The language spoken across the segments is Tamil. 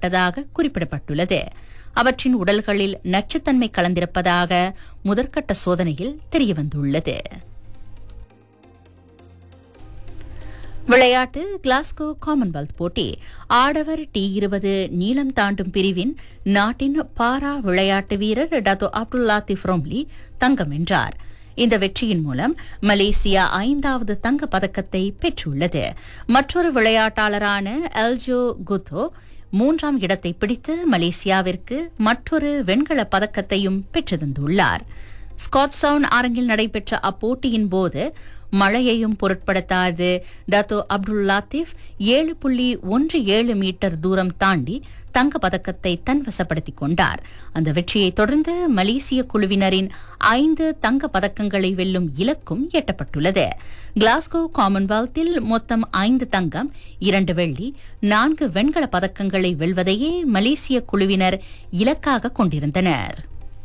மீட்கப்பட்டதாக குறிப்பிடப்பட்டுள்ளது அவற்றின் உடல்களில் நச்சுத்தன்மை கலந்திருப்பதாக முதற்கட்ட சோதனையில் தெரியவந்துள்ளது விளையாட்டு கிளாஸ்கோ காமன்வெல்த் போட்டி ஆடவர் டி இருபது நீளம் தாண்டும் பிரிவின் நாட்டின் பாரா விளையாட்டு வீரர் டத்தோ அப்துல் லாத்திப் ரோம்லி தங்கம் வென்றார் இந்த வெற்றியின் மூலம் மலேசியா ஐந்தாவது தங்க பதக்கத்தை பெற்றுள்ளது மற்றொரு விளையாட்டாளரான எல்ஜோ குத்தோ மூன்றாம் இடத்தை பிடித்து மலேசியாவிற்கு மற்றொரு வெண்கல பதக்கத்தையும் பெற்று தந்துள்ளார் ஸ்காட்சவுன் அரங்கில் நடைபெற்ற அப்போட்டியின் போது மழையையும் பொருட்படுத்தாது டத்தோ அப்துல் லாத்திப் ஏழு புள்ளி ஒன்று ஏழு மீட்டர் தூரம் தாண்டி தங்க பதக்கத்தை தன்வசப்படுத்திக் கொண்டார் அந்த வெற்றியை தொடர்ந்து மலேசிய குழுவினரின் ஐந்து தங்க பதக்கங்களை வெல்லும் இலக்கும் எட்டப்பட்டுள்ளது கிளாஸ்கோ காமன்வெல்த்தில் மொத்தம் ஐந்து தங்கம் இரண்டு வெள்ளி நான்கு வெண்கல பதக்கங்களை வெல்வதையே மலேசிய குழுவினர் இலக்காக கொண்டிருந்தனர்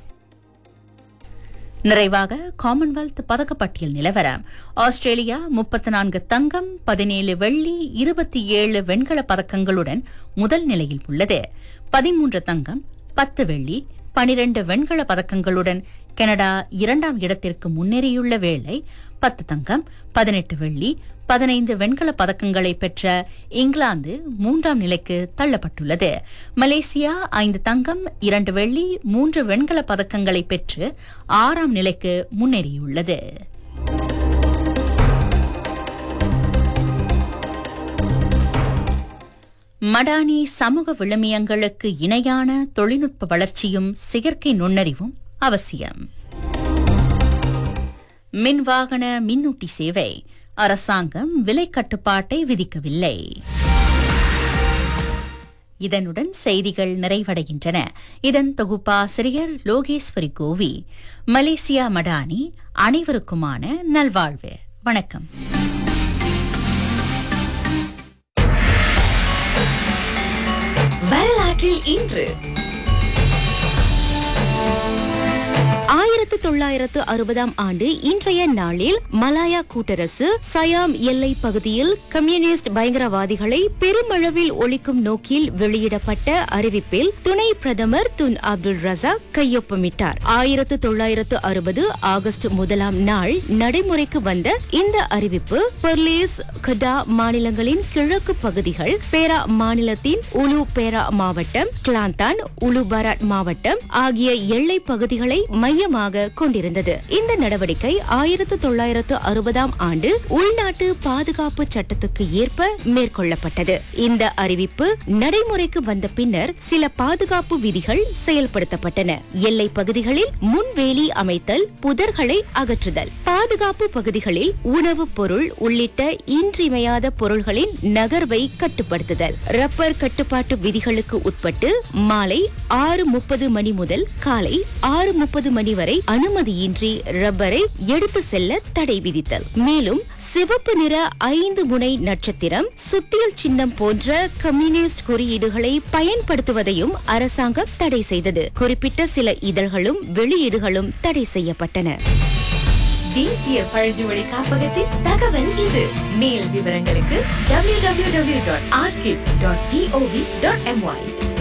நிறைவாக காமன்வெல்த் பதக்கப்பட்டியல் நிலவரம் ஆஸ்திரேலியா முப்பத்தி நான்கு தங்கம் பதினேழு வெள்ளி இருபத்தி ஏழு வெண்கல பதக்கங்களுடன் முதல் நிலையில் உள்ளது பதிமூன்று தங்கம் பத்து வெள்ளி பனிரெண்டு வெண்கல பதக்கங்களுடன் கனடா இரண்டாம் இடத்திற்கு முன்னேறியுள்ள வேளை பத்து தங்கம் பதினெட்டு வெள்ளி பதினைந்து வெண்கல பதக்கங்களை பெற்ற இங்கிலாந்து மூன்றாம் நிலைக்கு தள்ளப்பட்டுள்ளது மலேசியா ஐந்து தங்கம் இரண்டு வெள்ளி மூன்று வெண்கல பதக்கங்களை பெற்று ஆறாம் நிலைக்கு முன்னேறியுள்ளது மடானி சமூக விழுமியங்களுக்கு இணையான தொழில்நுட்ப வளர்ச்சியும் செயற்கை நுண்ணறிவும் அவசியம் மின்வாகன மின்னூட்டி சேவை அரசாங்கம் விலை கட்டுப்பாட்டை விதிக்கவில்லை இதனுடன் செய்திகள் நிறைவடைகின்றன இதன் தொகுப்பாசிரியர் லோகேஸ்வரி கோவி மலேசியா மடானி அனைவருக்குமான நல்வாழ்வு வணக்கம் வரலாற்றில் இன்று ஆயிரத்து தொள்ளாயிரத்து அறுபதாம் ஆண்டு இன்றைய நாளில் மலாயா கூட்டரசு சயாம் எல்லை பகுதியில் கம்யூனிஸ்ட் பயங்கரவாதிகளை பெருமளவில் ஒழிக்கும் நோக்கில் வெளியிடப்பட்ட அறிவிப்பில் துணை பிரதமர் துன் அப்துல் ரசாக் கையொப்பமிட்டார் ஆயிரத்து தொள்ளாயிரத்து அறுபது ஆகஸ்ட் முதலாம் நாள் நடைமுறைக்கு வந்த இந்த அறிவிப்பு பெர்லிஸ் கடா மாநிலங்களின் கிழக்கு பகுதிகள் பேரா மாநிலத்தின் உலு பேரா மாவட்டம் கிளாந்தான் உலு பராட் மாவட்டம் ஆகிய எல்லை பகுதிகளை மையமாக கொண்டிருந்தது இந்த நடவடிக்கை ஆயிரத்து தொள்ளாயிரத்து அறுபதாம் ஆண்டு உள்நாட்டு பாதுகாப்பு சட்டத்துக்கு ஏற்ப மேற்கொள்ளப்பட்டது இந்த அறிவிப்பு நடைமுறைக்கு வந்த பின்னர் சில பாதுகாப்பு விதிகள் செயல்படுத்தப்பட்டன எல்லை பகுதிகளில் முன்வேலி அமைத்தல் புதர்களை அகற்றுதல் பாதுகாப்பு பகுதிகளில் உணவுப் பொருள் உள்ளிட்ட இன்றியமையாத பொருள்களின் நகர்வை கட்டுப்படுத்துதல் ரப்பர் கட்டுப்பாட்டு விதிகளுக்கு உட்பட்டு மாலை ஆறு முப்பது மணி முதல் காலை ஆறு முப்பது மணி வரை அனுமதியின்றி ரப்பரை எடுத்து செல்ல தடை விதித்தல் மேலும் சிவப்பு நிற ஐந்து முனை நட்சத்திரம் சுத்தியல் சின்னம் போன்ற கம்யூனிஸ்ட் குறியீடுகளை பயன்படுத்துவதையும் அரசாங்கம் தடை செய்தது குறிப்பிட்ட சில இதழ்களும் வெளியீடுகளும் தடை செய்யப்பட்டன தேசிய பழங்குமொழி காப்பகத்தின் தகவல் இது மேல் விவரங்களுக்கு www.archive.gov.my